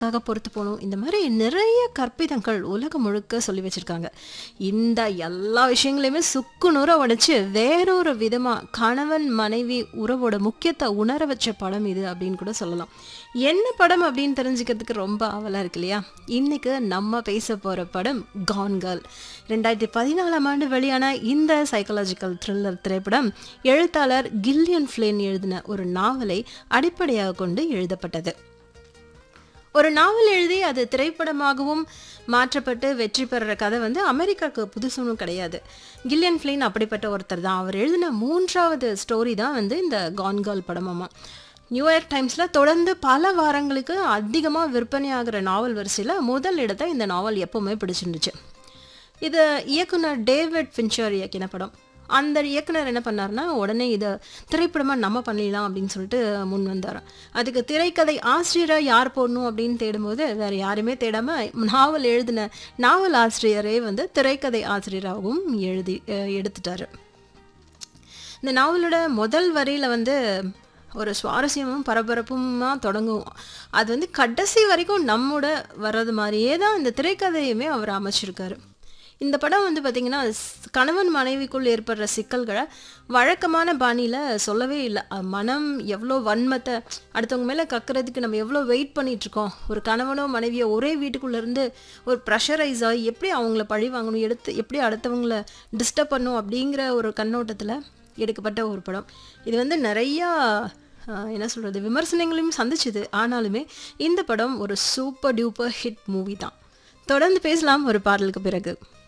ஆக பொறுத்து போகணும் இந்த மாதிரி நிறைய கற்பிதங்கள் உலகம் முழுக்க சொல்லி வச்சிருக்காங்க இந்த எல்லா விஷயங்களையுமே சுக்கு நூற உடைச்சு வேறொரு விதமா கணவன் மனைவி உறவோட முக்கியத்தை உணர வச்ச படம் இது அப்படின்னு கூட சொல்லலாம் என்ன படம் அப்படின்னு தெரிஞ்சுக்கிறதுக்கு ரொம்ப ஆவலா இருக்கு இல்லையா இன்னைக்கு நம்ம பேச போற படம் கான் கேர்ள் ரெண்டாயிரத்தி பதினாலாம் ஆண்டு வெளியான இந்த சைக்காலஜிக்கல் த்ரில்லர் திரைப்படம் எழுத்தாளர் கில்லியன் ஃப்ளேன் எழுதின ஒரு நாவலை அடிப்படையாக கொண்டு எழுதப்பட்டது ஒரு நாவல் எழுதி அது திரைப்படமாகவும் மாற்றப்பட்டு வெற்றி பெறுற கதை வந்து அமெரிக்காவுக்கு புதுசுனும் கிடையாது கில்லியன் ஃப்ளின் அப்படிப்பட்ட ஒருத்தர் தான் அவர் எழுதின மூன்றாவது ஸ்டோரி தான் வந்து இந்த கான்கால் படமாமா நியூயார்க் டைம்ஸில் தொடர்ந்து பல வாரங்களுக்கு அதிகமாக விற்பனையாகிற நாவல் வரிசையில் முதல் இடத்தை இந்த நாவல் எப்போவுமே பிடிச்சிருந்துச்சு இது இயக்குனர் டேவிட் ஃபின்ச்சர் இயக்கின படம் அந்த இயக்குனர் என்ன பண்ணார்னா உடனே இதை திரைப்படமாக நம்ம பண்ணிடலாம் அப்படின்னு சொல்லிட்டு முன் வந்தாராம் அதுக்கு திரைக்கதை ஆசிரியராக யார் போடணும் அப்படின்னு தேடும்போது வேறு யாருமே தேடாமல் நாவல் எழுதின நாவல் ஆசிரியரே வந்து திரைக்கதை ஆசிரியராகவும் எழுதி அஹ் எடுத்துட்டாரு இந்த நாவலோட முதல் வரியில் வந்து ஒரு சுவாரஸ்யமும் பரபரப்புமா தொடங்கும் அது வந்து கடைசி வரைக்கும் நம்மோட வர்றது மாதிரியே தான் இந்த திரைக்கதையுமே அவர் அமைச்சிருக்காரு இந்த படம் வந்து பார்த்திங்கன்னா ஸ்- கணவன் மனைவிக்குள் ஏற்படுற சிக்கல்களை வழக்கமான பாணியில் சொல்லவே இல்லை அஹ் மனம் எவ்வளோ வன்மத்தை அடுத்தவங்க மேலே கக்கிறதுக்கு நம்ம எவ்வளோ வெயிட் பண்ணிட்டு இருக்கோம் ஒரு கணவனோ மனைவியோ ஒரே வீட்டுக்குள்ளே இருந்து ஒரு ப்ரெஷரைஸ் ஆகி எப்படி அவங்கள பழி வாங்கணும் எடுத்து எப்படி அடுத்தவங்கள டிஸ்டர்ப் பண்ணும் அப்படிங்கிற ஒரு கண்ணோட்டத்தில் எடுக்கப்பட்ட ஒரு படம் இது வந்து நிறையா ஆஹ், என்ன சொல்கிறது விமர்சனங்களையும் சந்திச்சுது ஆனாலுமே இந்த படம் ஒரு சூப்பர் டியூப்பர் ஹிட் மூவி தான் தொடர்ந்து பேசலாம் ஒரு பாடலுக்கு பிறகு